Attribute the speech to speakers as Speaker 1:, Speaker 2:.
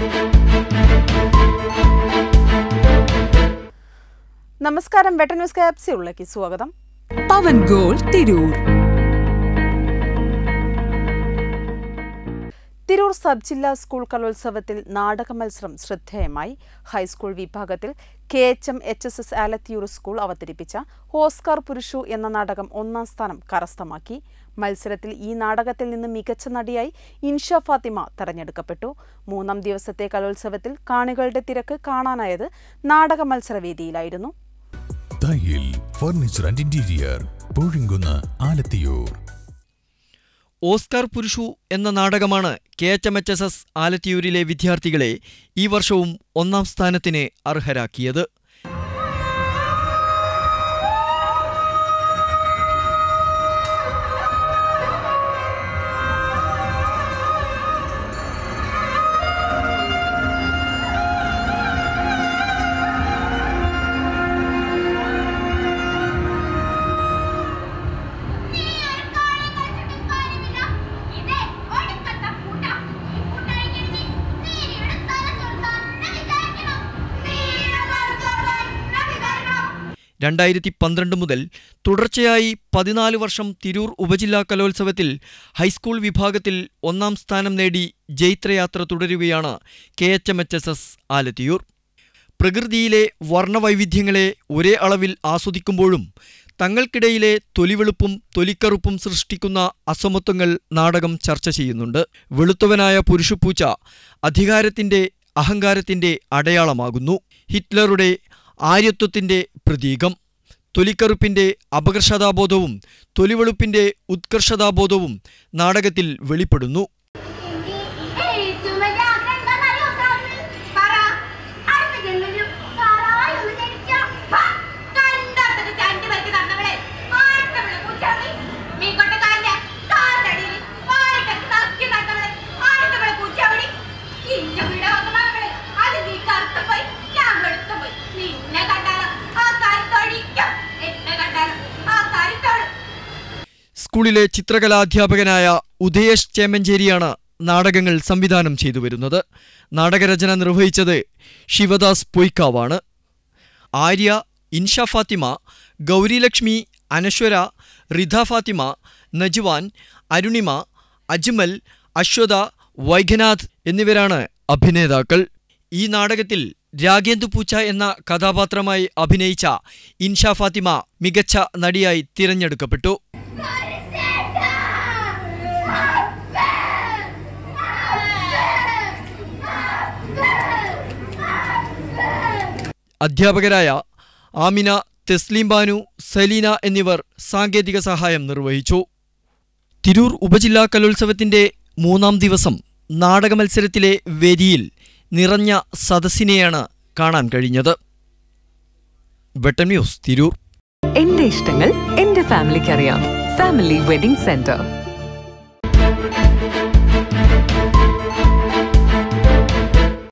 Speaker 1: നമസ്കാരം വെട്ട ന്യൂസ് ക്യാപ്സ്യൂളിലേക്ക് സ്വാഗതം
Speaker 2: പവൻ ഗോൾ തിരൂർ
Speaker 1: തിരൂർ സബ് ജില്ലാ സ്കൂൾ കലോത്സവത്തിൽ നാടക മത്സരം ശ്രദ്ധേയമായി ഹൈസ്കൂൾ വിഭാഗത്തിൽ K H M H S S Alathiyur school അവതരിപ്പിച്ച ഓസ്കാർ പുരുഷു എന്ന നാടകം ഒന്നാം സ്ഥാനം കരസ്ഥമാക്കി മത്സരത്തിൽ ഈ നാടകത്തിൽ നിന്ന് മികച്ച നടിയായി ഇൻഷ ഫാത്തിമ തെരഞ്ഞെടുക്കപ്പെട്ടു മൂന്നാം ദിവസത്തെ കലോത്സവത്തിൽ കാണികളുടെ തിരക്ക് കാണാനായത് നാടക മത്സരവേദിയിലായിരുന്നു
Speaker 3: Thayyil furniture and interior Poozhinkunnu Alathiyur
Speaker 4: Oscar Purushu എന്ന നാടകമാണ് K H M H S S ആലത്തിയൂരിലെ വിദ്യാർത്ഥികളെ ഈ വർഷവും ഒന്നാം സ്ഥാനത്തിന് അർഹരാക്കിയത് രണ്ടായിരത്തി പന്ത്രണ്ട് മുതൽ തുടർച്ചയായി പതിനാല് വർഷം തിരൂർ ഉപജില്ലാ കലോത്സവത്തിൽ ഹൈസ്കൂൾ വിഭാഗത്തിൽ ഒന്നാം സ്ഥാനം നേടി ജൈത്രയാത്ര തുടരുകയാണ് K H M H S S Alathiyur പ്രകൃതിയിലെ വർണ്ണവൈവിധ്യങ്ങളെ ഒരേ അളവിൽ ആസ്വദിക്കുമ്പോഴും തങ്ങൾക്കിടയിലെ തൊലിവെളുപ്പും തൊലിക്കറുപ്പും സൃഷ്ടിക്കുന്ന അസമത്വങ്ങൾ നാടകം ചർച്ച ചെയ്യുന്നുണ്ട് വെളുത്തവനായ പുരുഷപ്പൂച്ച അധികാരത്തിന്റെ അഹങ്കാരത്തിന്റെ അടയാളമാകുന്നു ഹിറ്റ്ലറുടെ ആര്യത്വത്തിന്റെ പ്രതീകം തൊലിക്കറുപ്പിന്റെ അപകർഷതാബോധവും തൊലിവെളുപ്പിന്റെ ഉത്കർഷതാബോധവും നാടകത്തിൽ വെളിപ്പെടുന്നു
Speaker 5: ഏറ്റവും വലിയ ആഗ്രഹം എന്താണെന്നറിയോ സാറിന്? പറ. അടുത്ത ജന്മത്തിലും സാറായി ഒന്ന് ജനിക്കാം. ഹ! കണ്ടോട്ടത് ചണ്ടി പറിച്ച് നടന്നവളെ. ആട്ടവളെ പൂച്ചാമി. മീൻകൊട്ടക്കാരന്റെ കാലിന്റെ അടിയില് വാരിട്ടൊക്കെ നക്കി നടന്നവളെ. ആട്ടവളെ പൂച്ചാമണി. ഇന്ന വീട് വന്ന മകളെ. അത് നീ കറുത്തും പോയി, ഞാൻ വെളുത്തും പോയി. നിന്നെ കണ്ടാലോ ആ കരുത്തൊഴിക്കും. എന്നെ കണ്ടാലോ ആ കരുത്തോടും.
Speaker 4: സ്കൂളിലെ ചിത്രകലാധ്യാപകനായ ഉദയേഷ് ചേമഞ്ചേരിയാണ് നാടകങ്ങൾ സംവിധാനം ചെയ്തു വരുന്നത് നാടകരചന നിർവഹിച്ചത് ശിവദാസ് പൊയ്ക്കാവാണ് ആര്യ ഇൻഷ ഫാത്തിമ ഗൗരിലക്ഷ്മി അനശ്വര റിധ ഫാത്തിമ നജ്വാൻ അരുണിമ അജ്മൽ അശ്വത വൈഖനാഥ് എന്നിവരാണ് അഭിനേതാക്കൾ ഈ നാടകത്തിൽ രാഗേന്ദു പൂച്ച എന്ന കഥാപാത്രമായി അഭിനയിച്ച ഇൻഷ ഫാത്തിമ മികച്ച നടിയായി തിരഞ്ഞെടുക്കപ്പെട്ടു അധ്യാപകരായ ആമിന തെസ്ലീം ബാനു സലീന എന്നിവർ സാങ്കേതിക സഹായം നിർവഹിച്ചു തിരൂർ ഉപജില്ലാ കലോത്സവത്തിന്റെ മൂന്നാം ദിവസം നാടക മത്സരത്തിലെ വേദിയിൽ നിറഞ്ഞ സദസ്സിനെയാണ് കാണാൻ കഴിഞ്ഞത് വെട്ടം ന്യൂസ് തിരൂർ
Speaker 2: എന്റെ ഇഷ്ടങ്ങൾ എന്റെ ഫാമിലിക്ക് അറിയാം ഫാമിലി വെഡിംഗ് സെന്റർ